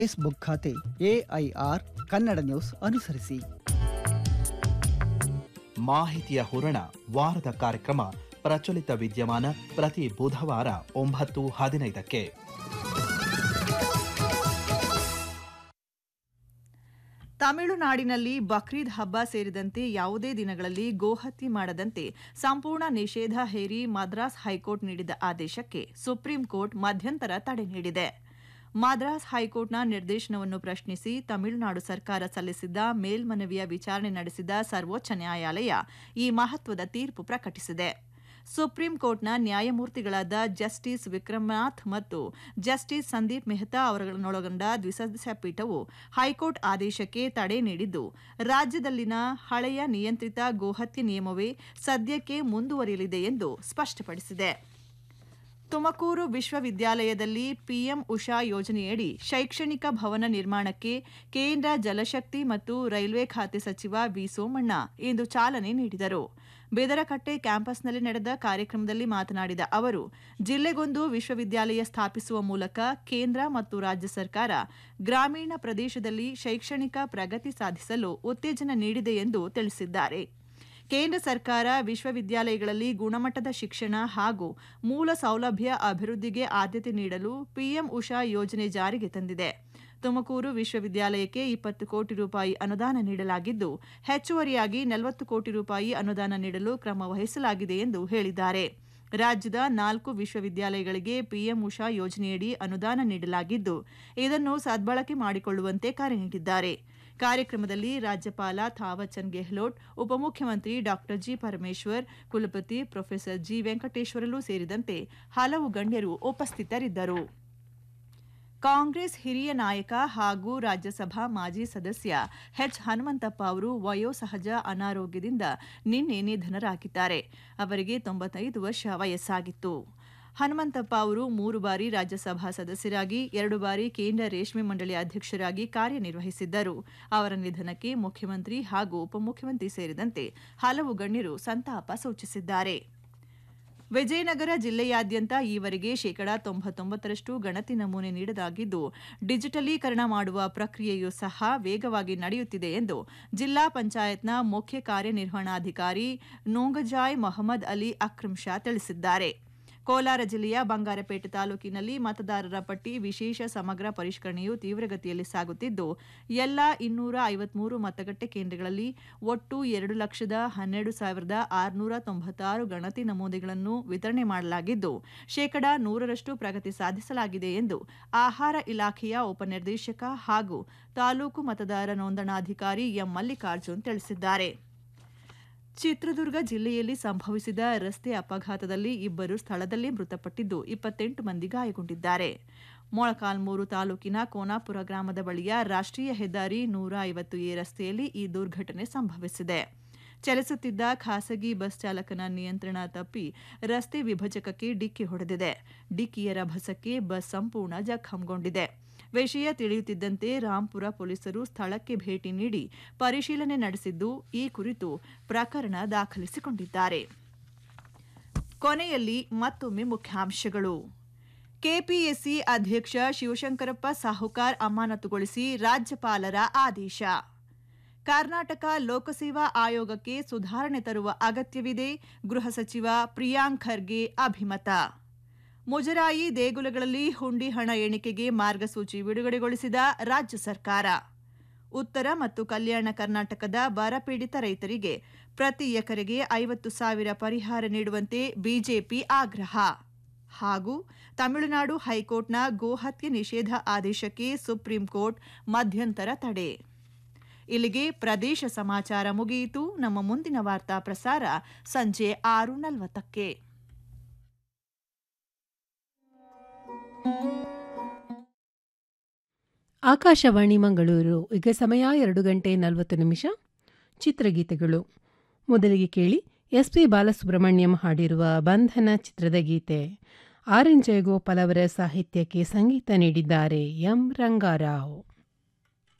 Facebook ಖಾತೆ AIR Kannada news ಅನುಸರಿಸಿ ಮಾಹಿತಿಯ ಹೂರಣ ವಾರದ ಕಾರ್ಯಕ್ರಮ ಪ್ರಚಲಿತ ವಿದ್ಯಮಾನ ಪ್ರತಿ ಬುಧವಾರ ಒಂಬತ್ತು ಹದಿನೈದಕ್ಕೆ ತಮಿಳುನಾಡಿನಲ್ಲಿ ಬಕ್ರೀದ್ ಹಬ್ಬ ಸೇರಿದಂತೆ ಯಾವುದೇ ದಿನಗಳಲ್ಲಿ ಗೋಹತ್ಯೆ ಮಾಡದಂತೆ ಸಂಪೂರ್ಣ ನಿಷೇಧ ಹೇರಿ ಮದ್ರಾಸ್ ಹೈಕೋರ್ಟ್ ನೀಡಿದ ಆದೇಶಕ್ಕೆ ಸುಪ್ರೀಂ ಕೋರ್ಟ್ ಮಧ್ಯಂತರ ತಡೆ ನೀಡಿದೆ ಮದ್ರಾಸ್ ಹೈಕೋರ್ಟ್ನ ನಿರ್ದೇಶನವನ್ನು ಪ್ರಶ್ನಿಸಿ ತಮಿಳುನಾಡು ಸರ್ಕಾರ ಸಲ್ಲಿಸಿದ್ದ ಮೇಲ್ಮನವಿಯ ವಿಚಾರಣೆ ನಡೆಸಿದ ಸರ್ವೋಚ್ಚ ನ್ಯಾಯಾಲಯ ಈ ಮಹತ್ವದ ತೀರ್ಪು ಪ್ರಕಟಿಸಿದೆ ಸುಪ್ರೀಂ ಕೋರ್ಟ್ನ ನ್ಯಾಯಮೂರ್ತಿಗಳಾದ ಜಸ್ಟಿಸ್ ವಿಕ್ರಮನಾಥ್ ಮತ್ತು ಜಸ್ಟಿಸ್ ಸಂದೀಪ್ ಮೆಹ್ತಾ ಅವರನ್ನೊಳಗೊಂಡ ದ್ವಿಸದಸ್ಯ ಪೀಠವು ಹೈಕೋರ್ಟ್ ಆದೇಶಕ್ಕೆ ತಡೆ ನೀಡಿದ್ದು ರಾಜ್ಯದಲ್ಲಿನ ಹಳೆಯ ನಿಯಂತ್ರಿತ ಗೋಹತ್ಯೆ ನಿಯಮವೇ ಸದ್ಯಕ್ಕೆ ಮುಂದುವರಿಯಲಿದೆ ಎಂದು ಸ್ಪಷ್ಟಪಡಿಸಿದೆ ತುಮಕೂರು ವಿಶ್ವವಿದ್ಯಾಲಯದಲ್ಲಿ ಪಿಎಂ ಉಷಾ ಯೋಜನೆಯಡಿ ಶೈಕ್ಷಣಿಕ ಭವನ ನಿರ್ಮಾಣಕ್ಕೆ ಕೇಂದ್ರ ಜಲಶಕ್ತಿ ಮತ್ತು ರೈಲ್ವೆ ಖಾತೆ ಸಚಿವ ವಿ ಸೋಮಣ್ಣ ಇಂದು ಚಾಲನೆ ನೀಡಿದರು ಬೇದರಕಟ್ಟೆ ಕ್ಯಾಂಪಸ್ನಲ್ಲಿ ನಡೆದ ಕಾರ್ಯಕ್ರಮದಲ್ಲಿ ಮಾತನಾಡಿದ ಅವರು ಜಿಲ್ಲೆಗೊಂದು ವಿಶ್ವವಿದ್ಯಾಲಯ ಸ್ಥಾಪಿಸುವ ಮೂಲಕ ಕೇಂದ್ರ ಮತ್ತು ರಾಜ್ಯ ಸರ್ಕಾರ ಗ್ರಾಮೀಣ ಪ್ರದೇಶದಲ್ಲಿ ಶೈಕ್ಷಣಿಕ ಪ್ರಗತಿ ಸಾಧಿಸಲು ಉತ್ತೇಜನ ನೀಡಿದೆ ಎಂದು ತಿಳಿಸಿದ್ದಾರೆ ಕೇಂದ್ರ ಸರ್ಕಾರ ವಿಶ್ವವಿದ್ಯಾಲಯಗಳಲ್ಲಿ ಗುಣಮಟ್ಟದ ಶಿಕ್ಷಣ ಹಾಗೂ ಮೂಲ ಸೌಲಭ್ಯ ಅಭಿವೃದ್ಧಿಗೆ ಆದ್ಯತೆ ನೀಡಲು ಪಿಎಂ ಉಷಾ ಯೋಜನೆ ಜಾರಿಗೆ ತಂದಿದೆ ತುಮಕೂರು ವಿಶ್ವವಿದ್ಯಾಲಯಕ್ಕೆ ಇಪ್ಪತ್ತು ಕೋಟಿ ರೂಪಾಯಿ ಅನುದಾನ ನೀಡಲಾಗಿದ್ದು ಹೆಚ್ಚುವರಿಯಾಗಿ ನಲವತ್ತು ಕೋಟಿ ರೂಪಾಯಿ ಅನುದಾನ ನೀಡಲು ಕ್ರಮ ವಹಿಸಲಾಗಿದೆ ಎಂದು ಹೇಳಿದ್ದಾರೆ ರಾಜ್ಯದ ನಾಲ್ಕು ವಿಶ್ವವಿದ್ಯಾಲಯಗಳಿಗೆ ಪಿಎಂ ಉಷಾ ಯೋಜನೆಯಡಿ ಅನುದಾನ ನೀಡಲಾಗಿದ್ದು ಇದನ್ನು ಸದ್ಬಳಕೆ ಮಾಡಿಕೊಳ್ಳುವಂತೆ ಕರೆ ನೀಡಿದ್ದಾರೆ ಕಾರ್ಯಕ್ರಮದಲ್ಲಿ ರಾಜ್ಯಪಾಲ ಥಾವರ್ಚಂದ್ ಗೆಹ್ಲೋಟ್ ಉಪಮುಖ್ಯಮಂತ್ರಿ ಡಾ ಜಿ ಪರಮೇಶ್ವರ್ ಕುಲಪತಿ ಪ್ರೊಫೆಸರ್ ಜಿ ವೆಂಕಟೇಶ್ವರಲು ಸೇರಿದಂತೆ ಹಲವು ಗಣ್ಯರು ಉಪಸ್ಥಿತರಿದ್ದರು ಕಾಂಗ್ರೆಸ್ ಹಿರಿಯ ನಾಯಕ ಹಾಗೂ ರಾಜ್ಯಸಭಾ ಮಾಜಿ ಸದಸ್ಯ ಎಚ್ ಹನುಮಂತಪ್ಪ ಅವರು ವಯೋಸಹಜ ಅನಾರೋಗ್ಯದಿಂದ ನಿನ್ನೆ ನಿಧನರಾಗಿದ್ದಾರೆ ಅವರಿಗೆ ತೊಂಬತ್ತೈದು ವರ್ಷ ವಯಸ್ಸಾಗಿತ್ತು ಹನುಮಂತಪ್ಪ ಅವರು ಮೂರು ಬಾರಿ ರಾಜ್ಯಸಭಾ ಸದಸ್ಯರಾಗಿ ಎರಡು ಬಾರಿ ಕೇಂದ್ರ ರೇಷ್ಮೆ ಮಂಡಳಿ ಅಧ್ಯಕ್ಷರಾಗಿ ಕಾರ್ಯನಿರ್ವಹಿಸಿದ್ದರು ಅವರ ನಿಧನಕ್ಕೆ ಮುಖ್ಯಮಂತ್ರಿ ಹಾಗೂ ಉಪಮುಖ್ಯಮಂತ್ರಿ ಸೇರಿದಂತೆ ಹಲವು ಗಣ್ಯರು ಸಂತಾಪ ಸೂಚಿಸಿದ್ದಾರೆ ವಿಜಯನಗರ ಜಿಲ್ಲೆಯಾದ್ಯಂತ ಈವರೆಗೆ ಶೇಕಡಾ ತೊಂಬತ್ತೊಂಬತ್ತರಷ್ಟು ಗಣತಿ ನಮೂನೆ ನೀಡಲಾಗಿದ್ದು ಡಿಜಿಟಲೀಕರಣ ಮಾಡುವ ಪ್ರಕ್ರಿಯೆಯೂ ಸಹ ವೇಗವಾಗಿ ನಡೆಯುತ್ತಿದೆ ಎಂದು ಜಿಲ್ಲಾ ಪಂಚಾಯತ್ನ ಮುಖ್ಯ ಕಾರ್ಯನಿರ್ವಹಣಾಧಿಕಾರಿ ನೋಂಗಜಾಯ್ ಮೊಹಮ್ಮದ್ ಅಲಿ ಅಕ್ರಮ್ ಶಾ ತಿಳಿಸಿದ್ದಾರೆ ಕೋಲಾರ ಜಿಲ್ಲೆಯ ಬಂಗಾರಪೇಟೆ ತಾಲೂಕಿನಲ್ಲಿ ಮತದಾರರ ಪಟ್ಟಿ ವಿಶೇಷ ಸಮಗ್ರ ಪರಿಷ್ಕರಣೆಯು ತೀವ್ರಗತಿಯಲ್ಲಿ ಸಾಗುತ್ತಿದ್ದು ಎಲ್ಲಾ ಇನ್ನೂರ ಐವತ್ಮೂರು ಮತಗಟ್ಟೆ ಕೇಂದ್ರಗಳಲ್ಲಿ ಒಟ್ಟು ಎರಡು ಲಕ್ಷದ ಹನ್ನೆರಡು ಸಾವಿರದ ಆರುನೂರ ತೊಂಬತ್ತಾರು ಗಣತಿ ನಮೂನೆಗಳನ್ನು ವಿತರಣೆ ಮಾಡಲಾಗಿದ್ದು ಶೇಕಡಾ ನೂರರಷ್ಟು ಪ್ರಗತಿ ಸಾಧಿಸಲಾಗಿದೆ ಎಂದು ಆಹಾರ ಇಲಾಖೆಯ ಉಪನಿರ್ದೇಶಕ ಹಾಗೂ ತಾಲೂಕು ಮತದಾರ ನೋಂದಣಾಧಿಕಾರಿ ಎಂ ಮಲ್ಲಿಕಾರ್ಜುನ್ ತಿಳಿಸಿದ್ದಾರೆ ಚಿತ್ರದುರ್ಗ ಜಿಲ್ಲೆಯಲ್ಲಿ ಸಂಭವಿಸಿದ ರಸ್ತೆ ಅಪಘಾತದಲ್ಲಿ ಇಬ್ಬರು ಸ್ಥಳದಲ್ಲೇ ಮೃತಪಟ್ಟಿದ್ದು ಇಪ್ಪತ್ತೆಂಟು ಮಂದಿ ಗಾಯಗೊಂಡಿದ್ದಾರೆ ಮೊಳಕಾಲ್ಮೂರು ತಾಲೂಕಿನ ಕೋನಾಪುರ ಗ್ರಾಮದ ಬಳಿಯ ರಾಷ್ಟ್ರೀಯ ಹೆದ್ದಾರಿ ನೂರ ಐವತ್ತು ಎ ರಸ್ತೆಯಲ್ಲಿ ಈ ದುರ್ಘಟನೆ ಸಂಭವಿಸಿದೆ ಚಲಿಸುತ್ತಿದ್ದ ಖಾಸಗಿ ಬಸ್ ಚಾಲಕನ ನಿಯಂತ್ರಣ ತಪ್ಪಿ ರಸ್ತೆ ವಿಭಜಕಕ್ಕೆ ಡಿಕ್ಕಿ ಹೊಡೆದಿದೆ ಡಿಕ್ಕಿಯ ರಭಸಕ್ಕೆ ಬಸ್ ಸಂಪೂರ್ಣ ಜಖಂಗೊಂಡಿದೆ ವಿಷಯ ತಿಳಿಯುತ್ತಿದ್ದಂತೆ ರಾಂಪುರ ಪೊಲೀಸರು ಸ್ಥಳಕ್ಕೆ ಭೇಟಿ ನೀಡಿ ಪರಿಶೀಲನೆ ನಡೆಸಿದ್ದು ಈ ಕುರಿತು ಪ್ರಕರಣ ದಾಖಲಿಸಿಕೊಂಡಿದ್ದಾರೆ ಕೊನೆಯಲ್ಲಿ ಮತ್ತೊಮ್ಮೆ ಮುಖ್ಯಾಂಶಗಳು ಕೆಪಿಎಸ್ಸಿ ಅಧ್ಯಕ್ಷ ಶಿವಶಂಕರಪ್ಪ ಸಾಹುಕಾರ್ ಅಮಾನತುಗೊಳಿಸಿ ರಾಜ್ಯಪಾಲರ ಆದೇಶ ಕರ್ನಾಟಕ ಲೋಕಸೇವಾ ಆಯೋಗಕ್ಕೆ ಸುಧಾರಣೆ ತರುವ ಅಗತ್ಯವಿದೆ ಗೃಹ ಸಚಿವ ಪ್ರಿಯಾಂಕ್ ಖರ್ಗೆ ಅಭಿಮತ ಮುಜರಾಯಿ ದೇಗುಲಗಳಲ್ಲಿ ಹುಂಡಿ ಹಣ ಎಣಿಕೆಗೆ ಮಾರ್ಗಸೂಚಿ ಬಿಡುಗಡೆಗೊಳಿಸಿದ ರಾಜ್ಯ ಸರ್ಕಾರ ಉತ್ತರ ಮತ್ತು ಕಲ್ಯಾಣ ಕರ್ನಾಟಕದ ಬರಪೀಡಿತ ರೈತರಿಗೆ ಪ್ರತಿ ಎಕರೆಗೆ ಐವತ್ತು ಸಾವಿರ ಪರಿಹಾರ ನೀಡುವಂತೆ ಬಿಜೆಪಿ ಆಗ್ರಹ ಹಾಗೂ ತಮಿಳುನಾಡು ಹೈಕೋರ್ಟ್ನ ಗೋಹತ್ಯೆ ನಿಷೇಧ ಆದೇಶಕ್ಕೆ ಸುಪ್ರೀಂ ಕೋರ್ಟ್ ಮಧ್ಯಂತರ ತಡೆ ಇಲ್ಲಿಗೆ ಪ್ರದೇಶ ಸಮಾಚಾರ ಮುಗಿಯಿತು ನಮ್ಮ ಮುಂದಿನ ವಾರ್ತಾ ಪ್ರಸಾರ ಸಂಜೆ ಆರು ನಲವತ್ತಕ್ಕೆ ಆಕಾಶವಾಣಿ ಮಂಗಳೂರು ಈಗ ಸಮಯ ಎರಡು ಗಂಟೆ ನಲವತ್ತು ನಿಮಿಷ ಚಿತ್ರಗೀತೆಗಳು ಮೊದಲಿಗೆ ಕೇಳಿ ಎಸ್ ಪಿ ಬಾಲಸುಬ್ರಹ್ಮಣ್ಯಂ ಹಾಡಿರುವ ಬಂಧನ ಚಿತ್ರದ ಗೀತೆ ಆರ್ ಎನ್ ಜಯಗೋಪಾಲ್ ಅವರ ಸಾಹಿತ್ಯಕ್ಕೆ ಸಂಗೀತ ನೀಡಿದ್ದಾರೆ ಎಂ ರಂಗಾರಾವ್